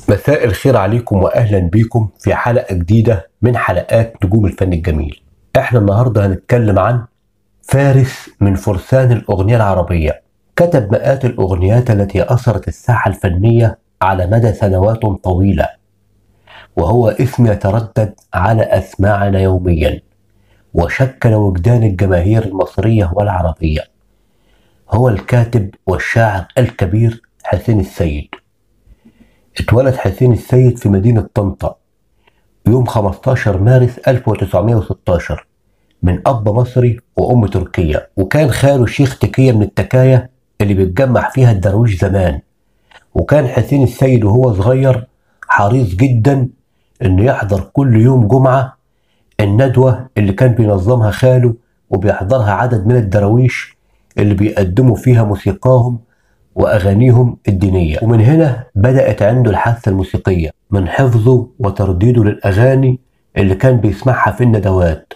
مساء الخير عليكم واهلا بيكم في حلقه جديده من حلقات نجوم الفن الجميل. احنا النهارده هنتكلم عن فارس من فرسان الاغنيه العربيه. كتب مئات الاغنيات التي اثرت الساحه الفنيه على مدى سنوات طويله. وهو اسم يتردد على اسماعنا يوميا. وشكل وجدان الجماهير المصريه والعربيه. هو الكاتب والشاعر الكبير حسين السيد. اتولد حسين السيد في مدينة طنطا يوم 15 مارس 1916 من أب مصري وأم تركية وكان خاله شيخ تكية من التكاية اللي بيتجمع فيها الدرويش زمان وكان حسين السيد وهو صغير حريص جدا انه يحضر كل يوم جمعة الندوة اللي كان بينظمها خاله وبيحضرها عدد من الدراويش اللي بيقدموا فيها موسيقاهم وأغانيهم الدينية ومن هنا بدأت عنده الحاسة الموسيقية من حفظه وترديده للأغاني اللي كان بيسمعها في الندوات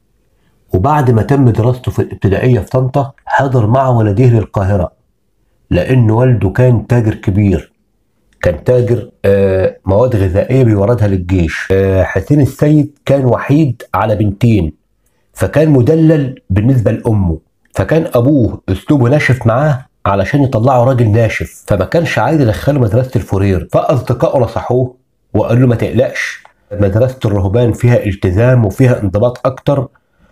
وبعد ما تم دراسته في الابتدائية في طنطا حضر مع والديه للقاهرة لأن والده كان تاجر كبير كان تاجر آه، مواد غذائية بيوردها للجيش آه، حسين السيد كان وحيد على بنتين فكان مدلل بالنسبة لأمه فكان أبوه أسلوبه ناشف معاه علشان يطلعه راجل ناشف فما كانش عايز يدخله مدرسه الفورير فاصدقائه نصحوه وقالوا له ما تقلقش مدرسه الرهبان فيها التزام وفيها انضباط اكتر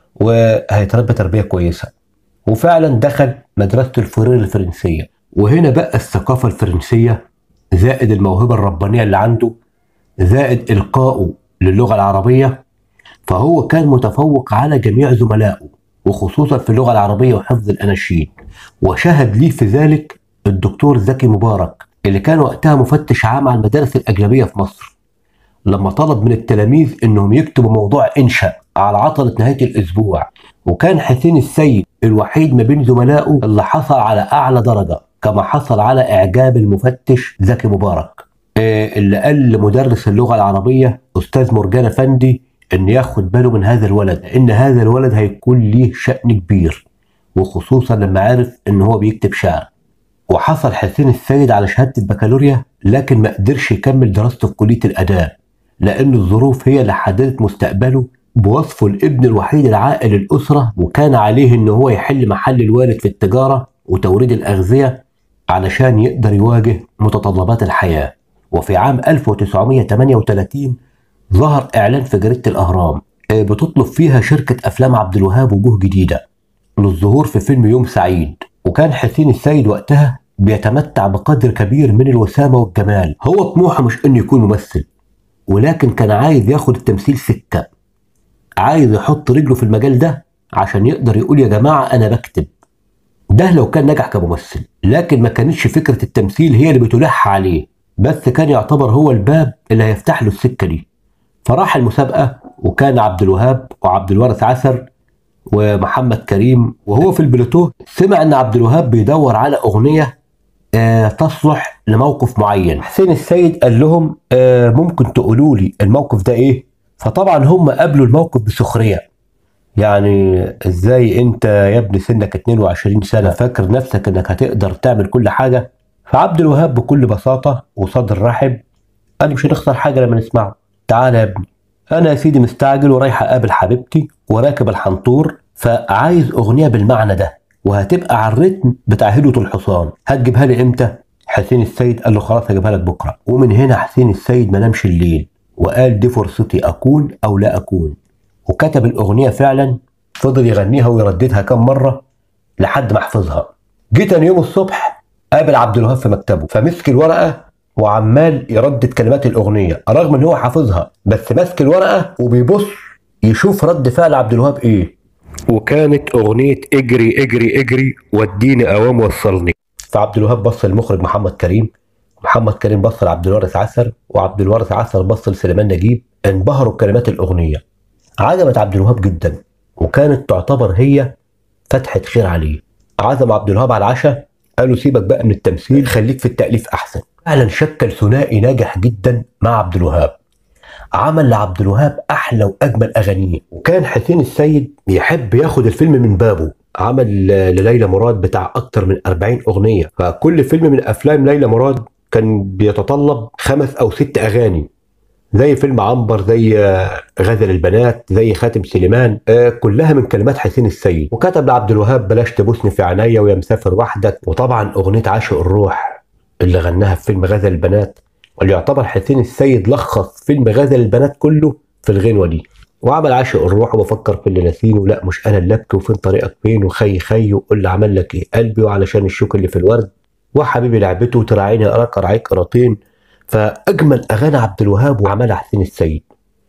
وهيتربى تربيه كويسه وفعلا دخل مدرسه الفورير الفرنسيه وهنا بقى الثقافه الفرنسيه زائد الموهبه الربانيه اللي عنده زائد القائه للغه العربيه فهو كان متفوق على جميع زملائه وخصوصا في اللغه العربيه وحفظ الاناشيد وشهد لي في ذلك الدكتور زكي مبارك اللي كان وقتها مفتش عام على المدارس الأجنبية في مصر لما طلب من التلاميذ انهم يكتبوا موضوع انشا على عطلة نهاية الاسبوع وكان حسين السيد الوحيد ما بين زملائه اللي حصل على اعلى درجة كما حصل على اعجاب المفتش زكي مبارك آه، اللي قال لمدرس اللغة العربية استاذ مرجان افندي ان ياخد باله من هذا الولد ان هذا الولد هيكون ليه شأن كبير وخصوصا لما عرف ان هو بيكتب شعر وحصل حسين السيد على شهاده البكالوريا لكن ما قدرش يكمل دراسته في كليه الاداب لان الظروف هي اللي حددت مستقبله بوصفه الابن الوحيد العائل الاسره وكان عليه ان هو يحل محل الوالد في التجاره وتوريد الاغذيه علشان يقدر يواجه متطلبات الحياه وفي عام 1938 ظهر اعلان في جريده الاهرام آه، بتطلب فيها شركه افلام عبد الوهاب وجوه جديده للظهور في فيلم يوم سعيد وكان حسين السيد وقتها بيتمتع بقدر كبير من الوسامة والجمال هو طموحه مش انه يكون ممثل ولكن كان عايز ياخد التمثيل سكة عايز يحط رجله في المجال ده عشان يقدر يقول يا جماعة أنا بكتب ده لو كان نجح كممثل لكن ما كانتش فكرة التمثيل هي اللي بتلح عليه بس كان يعتبر هو الباب اللي هيفتح له السكة دي فراح المسابقة وكان عبد الوهاب وعبد الوارث عسر ومحمد كريم وهو في البلوتو سمع ان عبد الوهاب بيدور على اغنيه آه تصلح لموقف معين حسين السيد قال لهم آه ممكن تقولوا لي الموقف ده ايه فطبعا هم قابلوا الموقف بسخريه يعني ازاي انت يا ابني سنك 22 سنه فاكر نفسك انك هتقدر تعمل كل حاجه فعبد الوهاب بكل بساطه وصدر رحب قال مش هنخسر حاجه لما نسمعه تعالى يا ابني انا يا سيدي مستعجل ورايح اقابل حبيبتي وراكب الحنطور فعايز اغنيه بالمعنى ده وهتبقى على الريتم بتاع هدوة الحصان هتجيبها لي امتى حسين السيد قال له خلاص هجيبها لك بكره ومن هنا حسين السيد ما نامش الليل وقال دي فرصتي اكون او لا اكون وكتب الاغنيه فعلا فضل يغنيها ويرددها كم مره لحد ما حفظها جه تاني يوم الصبح قابل عبد الوهاب في مكتبه فمسك الورقه وعمال يردد كلمات الاغنيه رغم ان هو حافظها بس ماسك الورقه وبيبص يشوف رد فعل عبد الوهاب ايه وكانت اغنيه اجري اجري اجري وديني اوام وصلني فعبد الوهاب بص للمخرج محمد كريم محمد كريم بص لعبد الوارث عسر وعبد الوارث عسر بص لسليمان نجيب انبهروا بكلمات الاغنيه عجبت عبد الوهاب جدا وكانت تعتبر هي فتحه خير عليه عزم عبد الوهاب على العشاء قالوا سيبك بقى من التمثيل خليك في التاليف احسن فعلا شكل ثنائي ناجح جدا مع عبد الوهاب عمل لعبد الوهاب احلى واجمل اغانيه وكان حسين السيد بيحب ياخد الفيلم من بابه عمل لليلى مراد بتاع اكتر من 40 اغنيه فكل فيلم من افلام ليلى مراد كان بيتطلب خمس او ست اغاني زي فيلم عنبر زي آه، غزل البنات زي خاتم سليمان آه، كلها من كلمات حسين السيد وكتب لعبد الوهاب بلاش تبوسني في عينيا ويا مسافر وحدك وطبعا اغنيه عاشق الروح اللي غناها في فيلم غزل البنات واللي يعتبر حسين السيد لخص فيلم غزل البنات كله في الغنوه دي وعمل عاشق الروح وبفكر في اللي ناسينه لا مش انا اللي ابكي وفين طريقك فين وخي خي وقول لي عمل لك ايه قلبي وعلشان الشوك اللي في الورد وحبيبي لعبته وتراعيني اراك ارعيك قراطين فاجمل اغاني عبد الوهاب وعملها حسين السيد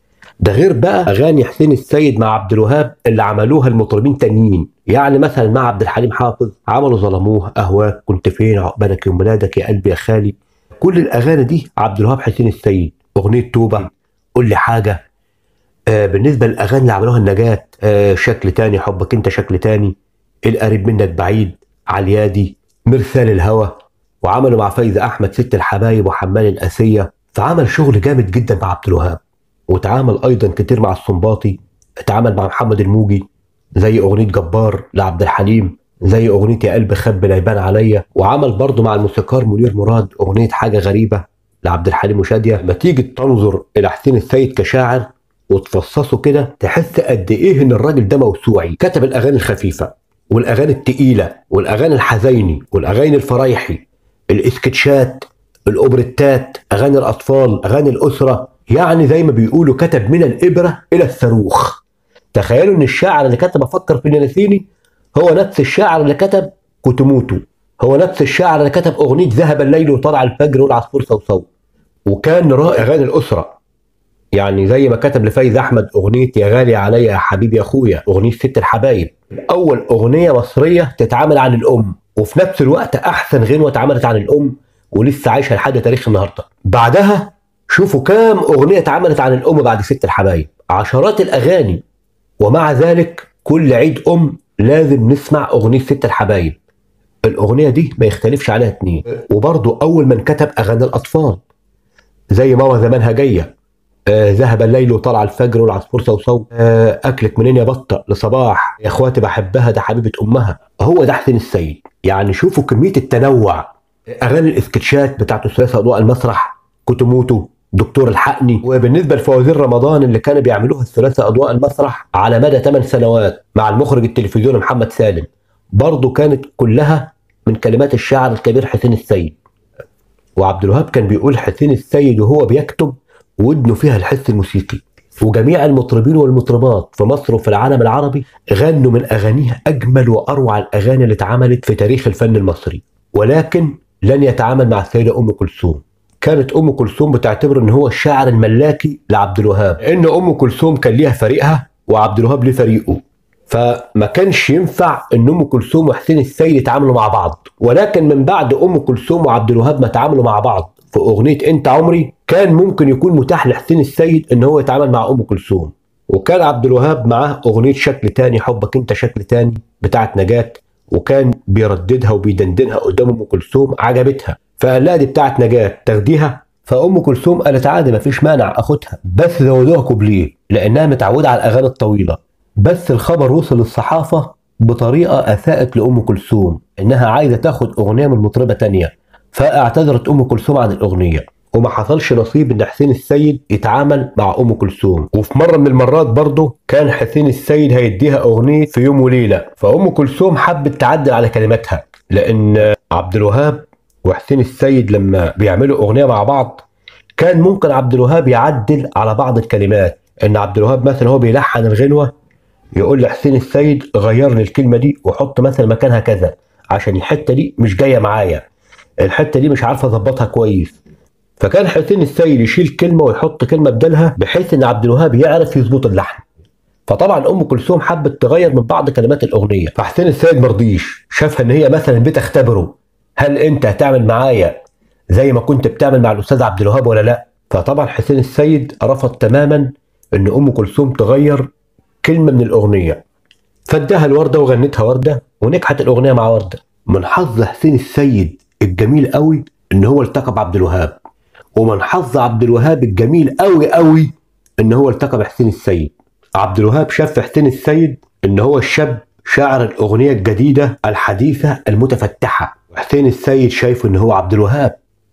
ده غير بقى اغاني حسين السيد مع عبد الوهاب اللي عملوها المطربين تانيين يعني مثلا مع عبد الحليم حافظ عملوا ظلموه اهواك كنت فين عقبالك يوم ميلادك يا قلبي يا خالي كل الاغاني دي عبد الوهاب حسين السيد اغنيه توبه قول لي حاجه آه بالنسبه للاغاني اللي عملوها النجاه آه شكل تاني حبك انت شكل تاني القريب منك بعيد عليادي مرسال الهوى وعملوا مع فايزة أحمد ست الحبايب وحمال الأسية فعمل شغل جامد جدا مع عبد الوهاب وتعامل أيضا كتير مع السنباطي اتعامل مع محمد الموجي زي أغنية جبار لعبد الحليم زي أغنية يا قلب خب لا يبان عليا وعمل برضه مع الموسيقار منير مراد أغنية حاجة غريبة لعبد الحليم وشادية لما تيجي تنظر إلى حسين السيد كشاعر وتفصصه كده تحس قد إيه إن الراجل ده موسوعي كتب الأغاني الخفيفة والأغاني التقيلة والأغاني الحزيني والأغاني الفرايحي الاسكتشات الاوبريتات اغاني الاطفال اغاني الاسره يعني زي ما بيقولوا كتب من الابره الى الصاروخ تخيلوا ان الشاعر اللي كتب افكر في النسيني هو نفس الشاعر اللي كتب كتموتو هو نفس الشاعر اللي كتب اغنيه ذهب الليل وطلع الفجر والعصفور صوصو وكان رائع اغاني الاسره يعني زي ما كتب لفايز احمد اغنيه يا غالي عليا يا حبيبي يا اخويا اغنيه ست الحبايب اول اغنيه مصريه تتعامل عن الام وفي نفس الوقت احسن غنوه اتعملت عن الام ولسه عايشه لحد تاريخ النهارده بعدها شوفوا كام اغنيه اتعملت عن الام بعد ست الحبايب عشرات الاغاني ومع ذلك كل عيد ام لازم نسمع اغنيه ست الحبايب الاغنيه دي ما يختلفش عليها اتنين وبرضه اول من كتب اغاني الاطفال زي ماما زمانها جايه آه ذهب الليل وطلع الفجر والعصفور صوصو آه اكلك منين يا بطه لصباح يا اخواتي بحبها ده حبيبه امها هو ده حسين السيد يعني شوفوا كميه التنوع اغاني الاسكتشات بتاعت ثلاثي اضواء المسرح كوتوموتو دكتور الحقني وبالنسبه لفوازير رمضان اللي كانوا بيعملوها الثلاثه اضواء المسرح على مدى 8 سنوات مع المخرج التلفزيوني محمد سالم برضه كانت كلها من كلمات الشاعر الكبير حسين السيد وعبد الوهاب كان بيقول حسين السيد وهو بيكتب ودنه فيها الحس الموسيقي وجميع المطربين والمطربات في مصر وفي العالم العربي غنوا من اغانيها اجمل واروع الاغاني اللي اتعملت في تاريخ الفن المصري ولكن لن يتعامل مع السيده ام كلثوم كانت ام كلثوم بتعتبر ان هو الشاعر الملاكي لعبد الوهاب ان ام كلثوم كان ليها فريقها وعبد الوهاب ليه فريقه فما كانش ينفع ان ام كلثوم وحسين السيد يتعاملوا مع بعض ولكن من بعد ام كلثوم وعبد الوهاب ما تعاملوا مع بعض في اغنيه انت عمري كان ممكن يكون متاح لحسين السيد ان هو يتعامل مع ام كلثوم وكان عبد الوهاب معاه اغنيه شكل تاني حبك انت شكل تاني بتاعت نجاة وكان بيرددها وبيدندنها قدام ام كلثوم عجبتها فقال لها دي بتاعت نجاة تاخديها فام كلثوم قالت عادي مفيش مانع اخدها بس زودوها كوبليه لانها متعوده على الاغاني الطويله بس الخبر وصل للصحافه بطريقه اساءت لام كلثوم انها عايزه تاخد اغنيه من مطربه تانية فاعتذرت ام كلثوم عن الاغنيه وما حصلش نصيب ان حسين السيد يتعامل مع ام كلثوم وفي مره من المرات برضه كان حسين السيد هيديها اغنيه في يوم وليله فام كلثوم حبت تعدل على كلماتها لان عبد الوهاب وحسين السيد لما بيعملوا اغنيه مع بعض كان ممكن عبد الوهاب يعدل على بعض الكلمات ان عبد الوهاب مثلا هو بيلحن الغنوه يقول لحسين السيد غير لي الكلمه دي وحط مثلا مكانها كذا عشان الحته دي مش جايه معايا الحته دي مش عارف اظبطها كويس فكان حسين السيد يشيل كلمه ويحط كلمه بدلها بحيث ان عبد الوهاب يعرف يظبط اللحن فطبعا ام كلثوم حبت تغير من بعض كلمات الاغنيه فحسين السيد مرضيش شافها ان هي مثلا بتختبره هل انت هتعمل معايا زي ما كنت بتعمل مع الاستاذ عبد الوهاب ولا لا فطبعا حسين السيد رفض تماما ان ام كلثوم تغير كلمه من الاغنيه فاداها الورده وغنتها ورده ونجحت الاغنيه مع ورده من حظ حسين السيد الجميل قوي ان هو التقى بعبد الوهاب ومن حظ عبد الوهاب الجميل قوي قوي ان هو التقى بحسين السيد عبد الوهاب شاف في حسين السيد ان هو الشاب شاعر الاغنيه الجديده الحديثه المتفتحه وحسين السيد شايف ان هو عبد الوهاب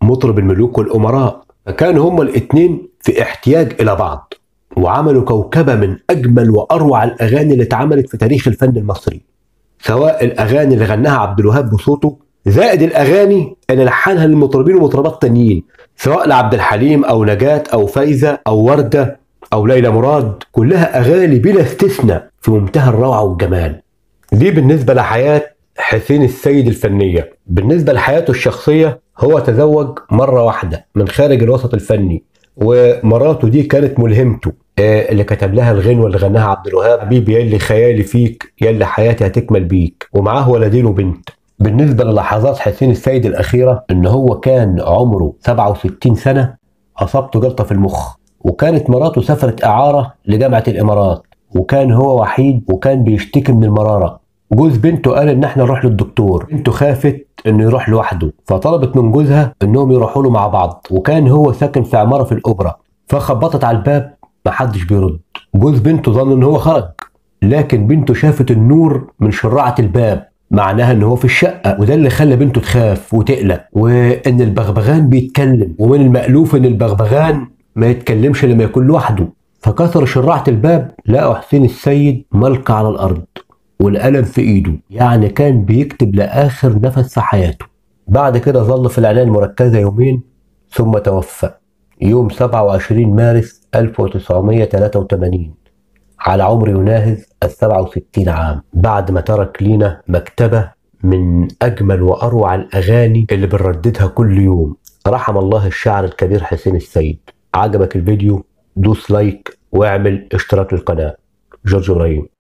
مطرب الملوك والأمراء فكانوا هما الاتنين في احتياج إلى بعض وعملوا كوكبة من أجمل وأروع الأغاني اللي اتعملت في تاريخ الفن المصري سواء الأغاني اللي غناها عبد الوهاب بصوته زائد الأغاني اللي لحنها للمطربين ومطربات تانيين سواء لعبد الحليم أو نجاة أو فايزة أو وردة أو ليلى مراد كلها أغاني بلا استثناء في منتهى الروعة والجمال دي بالنسبة لحياة حسين السيد الفنية بالنسبة لحياته الشخصية هو تزوج مرة واحدة من خارج الوسط الفني ومراته دي كانت ملهمته آه، اللي كتب لها الغنوة اللي غناها عبد الوهاب حبيبي يلي خيالي فيك يلي حياتي هتكمل بيك ومعاه ولدين وبنت بالنسبة للحظات حسين السيد الأخيرة إن هو كان عمره 67 سنة أصابته جلطة في المخ وكانت مراته سافرت إعارة لجامعة الإمارات وكان هو وحيد وكان بيشتكي من المرارة جوز بنته قال ان احنا نروح للدكتور بنته خافت انه يروح لوحده فطلبت من جوزها انهم يروحوا له مع بعض وكان هو ساكن في عماره في الاوبرا فخبطت على الباب محدش بيرد جوز بنته ظن ان هو خرج لكن بنته شافت النور من شراعة الباب معناها ان هو في الشقة وده اللي خلى بنته تخاف وتقلق وان البغبغان بيتكلم ومن المألوف ان البغبغان ما يتكلمش لما يكون لوحده فكسر شراعة الباب لقوا حسين السيد ملقى على الأرض والقلم في إيده يعني كان بيكتب لآخر نفس في حياته بعد كده ظل في العناية المركزة يومين ثم توفى يوم 27 مارس 1983 على عمر يناهز ال 67 عام بعد ما ترك لينا مكتبة من أجمل وأروع الأغاني اللي بنرددها كل يوم رحم الله الشاعر الكبير حسين السيد عجبك الفيديو دوس لايك واعمل اشتراك للقناة جورج إبراهيم